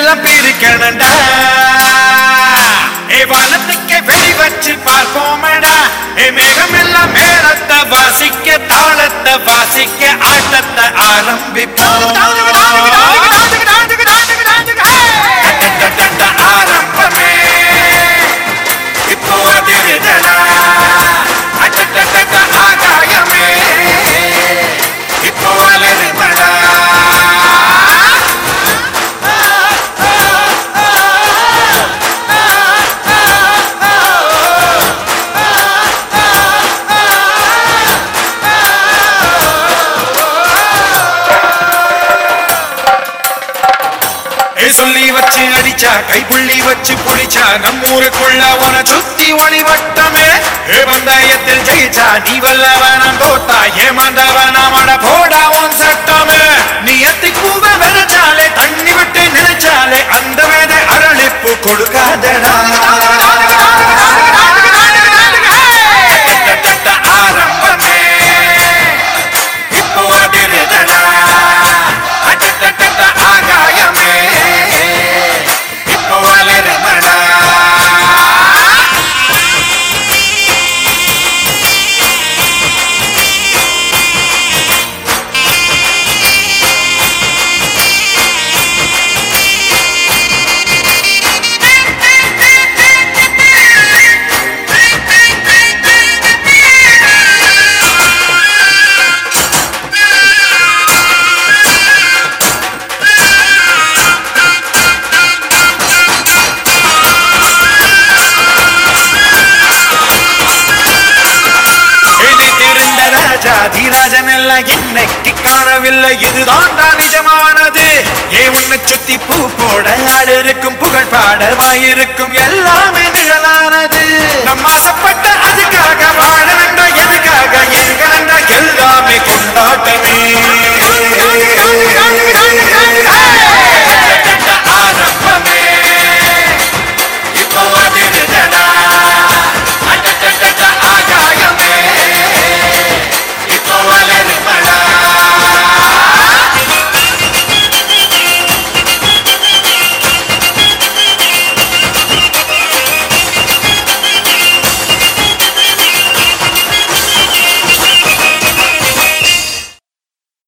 எல்லாம் பிரிக்கணும்டா ஏ வானத்துக்கே வெடி வச்சு பார்ப்போமடா ஏ மேகம் எல்லாம் மேலத்தை வாசிக்க தாளத்தை வாசிக்க ஆட்டத்தை ஆரம்பிப்போம் டடடடட ஆரம்பமே இப்போ அதிருதடா அடடடட ஆகாயமே இப்போ அலறுமடா ஏ சொல்லி வச்சு அடிச்சா கைப்புள்ளி வச்சு புடிச்சா நம்மூருக்குள்ள உன சுத்தி ஒளி வட்டமே ஏ பந்தாயத்தில் ஜெயிச்சா நீ வல்லவனம் தோத்தா ஏமாந்தவனமட போடா உன் சட்டமே நீ எத்தி பூவ விதைச்சாலே தண்ணி விட்டு நினைச்சாலே அந்த வேதை அரளிப்பு கொடுக்காதடா டடடட ஆரம்பமே இப்போ அதிருதடா அடடடட ஆகாயமே இப்போ அலறுமடா நினைத்திருந்த ராஜா தீராஜன் எல்லாம் இன்னைக்கு காணவில்லை இதுதான் தான் நிஜமானது ஏ உன்னை சுத்தி பூ போட ஆடு இருக்கும் புகழ் பாட வாயிருக்கும் எல்லாமே நிழலானது நம் ஆசைப்பட்ட